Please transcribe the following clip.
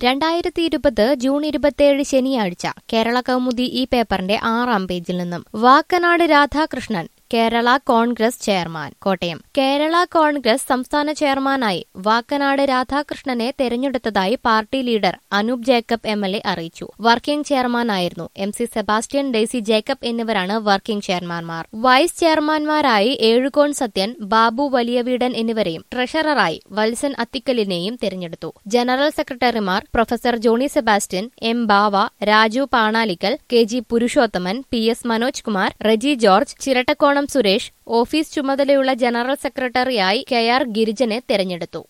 രണ്ടായിരത്തി ഇരുപത് ജൂൺ ഇരുപത്തിയേഴ് ശനിയാഴ്ച കേരള കൗമുദി ഈ പേപ്പറിന്റെ ആറാം പേജിൽ നിന്നും വാക്കനാട് രാധാകൃഷ്ണൻ കേരള കോൺഗ്രസ് ചെയർമാൻ കോട്ടയം കേരള കോൺഗ്രസ് സംസ്ഥാന ചെയർമാനായി വാക്കനാട് രാധാകൃഷ്ണനെ തെരഞ്ഞെടുത്തതായി party leader Anoop Jacob M L A അറിയിച്ചു വർക്കിംഗ് ചെയർമാനായിരുന്നു എം സി സെബാസ്റ്റ്യൻ ഡെയ്സി ജേക്കബ് എന്നിവരാണ് വർക്കിംഗ് ചെയർമാൻമാർ വൈസ് ചെയർമാൻമാരായി ഏഴുകോൺ സത്യൻ ബാബു വലിയവീടൻ എന്നിവരെയും ട്രഷററായി വത്സൻ അത്തിക്കലിനെയും തെരഞ്ഞെടുത്തു ജനറൽ സെക്രട്ടറിമാർ professor Johny Sebastian M Bava Raju Panalickal K G Purushothaman P S Manoj Kumar Reji George Chirattakonam Suresh office ചുമതലയുള്ള ജനറൽ സെക്രട്ടറിയായി കെ ആർ ഗിരിജനെ തെരഞ്ഞെടുത്തു